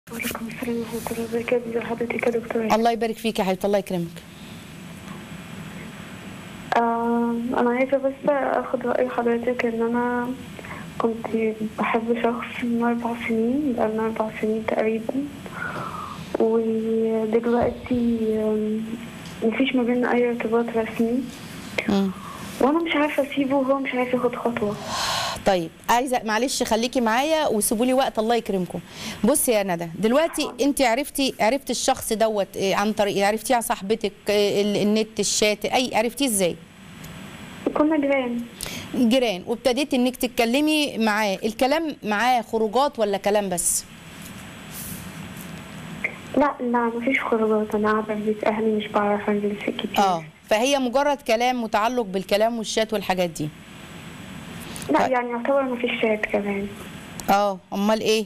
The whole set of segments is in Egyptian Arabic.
وعليكم السلام ورحمة الله وبركاته ازي حضرتك يا دكتورة الله يبارك فيك يا حبيبتي الله يكرمك آه أنا عايزة بس أخد رأي حضرتك إن أنا كنت بحب شخص من أربع سنين بقالنا أربع سنين تقريبا ودلوقتي آم، مفيش ما بيننا أي ارتباط رسمي مم. وأنا مش عارفة أسيبه وهو مش عارف ياخد خطوة طيب عايزه معلش خليكي معايا وسيبوا لي وقت الله يكرمكم بصي يا ندى دلوقتي انت عرفتي عرفت الشخص دوت إيه، عن طريق عرفتيه عن صاحبتك إيه، ال- النت الشات اي عرفتيه ازاي كنا جيران جيران وابتديتي انك تتكلمي معاه الكلام معاه خروجات ولا كلام بس لا لا مفيش خروجات أنا قاعدة في بيت أهلي مش بعرف أنزل في كتير اه فهي مجرد كلام متعلق بالكلام والشات والحاجات دي لا يعني يعتبر مفيش شات كمان اه امال ايه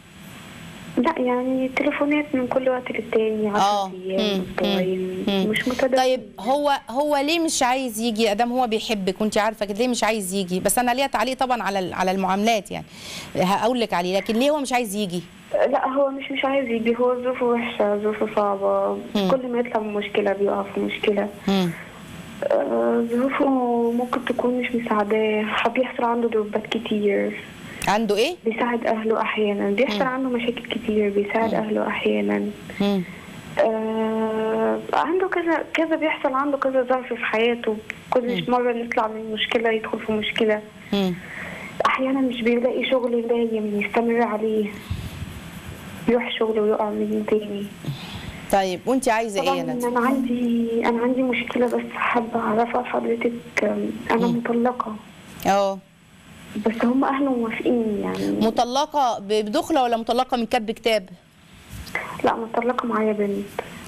لا يعني تليفونات من كل وقت للتاني اه 10 ايام مم، اسبوعين مم. مش متداول طيب هو هو ليه مش عايز يجي ادام هو بيحبك وانت عارفه كده ليه مش عايز يجي بس انا ليا تعليق طبعا على ال- على المعاملات يعني هقول لك عليه لكن ليه هو مش عايز يجي لا هو مش مش عايز يجي هو ظروفه وحشة ظروفه صعبة مم. كل ما يطلع من مشكلة بيقع في مشكلة مم. آه، ظروفه ممكن تكون مش مساعداه بيحصل عنده ضربات كتير عنده ايه بيساعد أهله أحيانا بيحصل عنده مشاكل كتير بيساعد أهله أحيانا مم. آه عنده كذا كذا بيحصل عنده كذا ظرف في حياته كل مرة نطلع من مشكلة يدخل في مشكلة مم. احيانا مش بيلاقي شغل دايم يستمر عليه يروح شغل ويقع منه تاني طيب وانت عايزه ايه طبعا يا ندى انا عندي انا عندي مشكله بس حابه اعرفها لحضرتك أم، انا مطلقه اه بس هم اهله موافقين يعني مطلقه ب- بدخله ولا مطلقه من كتب كتاب لا مطلقه معايا بنت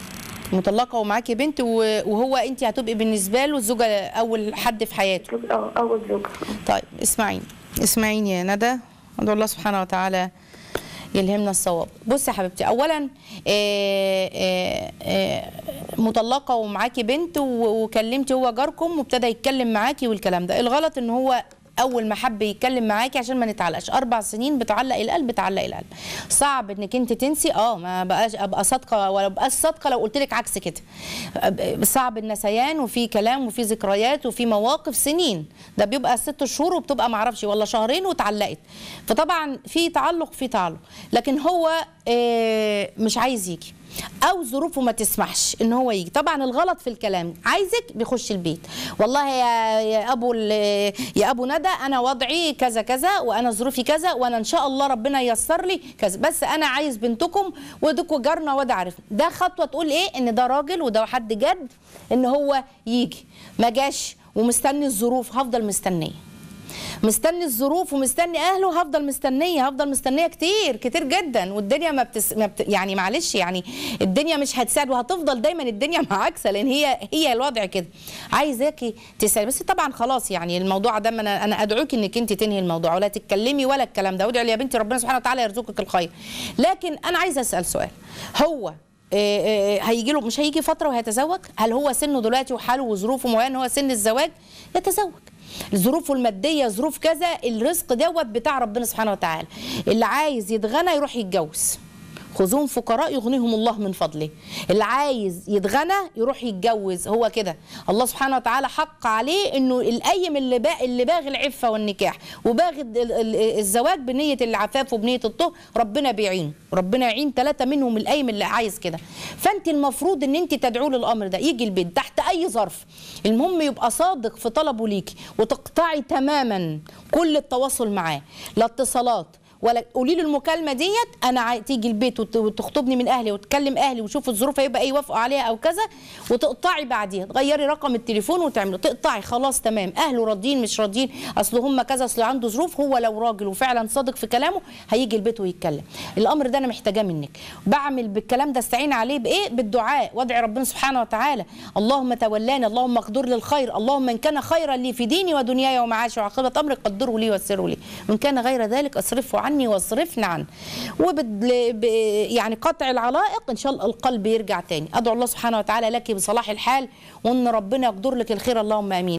مطلقه ومعاكي بنت و- وهو انت هتبقي بالنسبه له الزوجه اول حد في حياته زوج- اه اول زوجة طيب اسمعيني اسمعيني يا ندى ادعو الله سبحانه وتعالى يلهمنا الصواب بصي يا حبيبتي اولا آه، آه، آه، مطلقه ومعاكي بنت و- وكلمتي هو جاركم وابتدى يتكلم معاكي والكلام ده الغلط ان هو اول ما حب يتكلم معاكي عشان ما نتعلقش اربع سنين بتعلق القلب بتعلق القلب صعب انك انت تنسي اه ما بقاش ابقى صادقه ولا بقاش صادقه لو قلت لك عكس كده أب- صعب النسيان وفي كلام وفي ذكريات وفي مواقف سنين ده بيبقى ست شهور وبتبقى معرفش ولا شهرين واتعلقت فطبعا في تعلق في تعلق لكن هو آه، مش عايز يجي او ظروفه ما تسمحش ان هو يجي طبعا الغلط في الكلام عايزك بيخش البيت والله يا يا ابو ال- يا ابو ندى انا وضعي كذا كذا وانا ظروفي كذا وانا ان شاء الله ربنا ييسر لي كذا بس انا عايز بنتكم ودكوا جارنا وده عارف ده خطوه تقول ايه ان ده راجل وده حد جد ان هو يجي ما جاش ومستني الظروف هفضل مستنيه مستني الظروف ومستني اهله هفضل مستنيه هفضل مستنيه كتير كتير جدا والدنيا ما, بتس... ما بت... يعني معلش يعني الدنيا مش هتساعد وهتفضل دايما الدنيا معاكسه لان هي هي الوضع كده عايزاكي تسالي بس طبعا خلاص يعني الموضوع ده انا انا ادعوك انك انت تنهي الموضوع ولا تتكلمي ولا الكلام ده وادعي يا بنتي ربنا سبحانه وتعالى يرزقك الخير لكن انا عايزه اسال سؤال هو هيجي له مش هيجي فتره وهيتزوج هل هو سنه دلوقتي وحاله وظروفه معينه هو سن الزواج يتزوج ظروفه الماديه ظروف كذا الرزق دوت بتاع ربنا سبحانه وتعالى اللي عايز يتغنى يروح يتجوز خذوهم فقراء يغنيهم الله من فضله اللي عايز يتغنى يروح يتجوز هو كده الله سبحانه وتعالى حق عليه انه الايم اللي باغي اللي باغي العفه والنكاح وباغي ال- ال- الزواج بنيه العفاف وبنيه الطهر ربنا بيعين ربنا يعين ثلاثه منهم الايم اللي عايز كده فانت المفروض ان انت تدعوا للامر ده يجي البيت تحت اي ظرف المهم يبقى صادق في طلبه ليكي وتقطعي تماما كل التواصل معاه لا اتصالات ولا قولي له المكالمه ديت انا عاي... تيجي البيت وت... وتخطبني من اهلي وتكلم اهلي وشوفوا الظروف هيبقى ايه يوافقوا عليها او كذا وتقطعي بعديها تغيري رقم التليفون وتعملي تقطعي خلاص تمام اهله راضيين مش راضيين اصل هم كذا اصل عنده ظروف هو لو راجل وفعلا صادق في كلامه هيجي البيت ويتكلم الامر ده انا محتاجاه منك بعمل بالكلام ده استعين عليه بايه بالدعاء وادعي ربنا سبحانه وتعالى اللهم تولاني اللهم اقدر لي الخير اللهم ان كان خيرا لي في ديني ودنياي ومعاشي وعاقبه امري قدره لي ويسره لي وان كان غير ذلك اصرفه عني واصرفنا عنه وبد ب... يعني قطع العلائق ان شاء الله القلب يرجع تاني ادعو الله سبحانه وتعالى لك بصلاح الحال وان ربنا يقدر لك الخير اللهم امين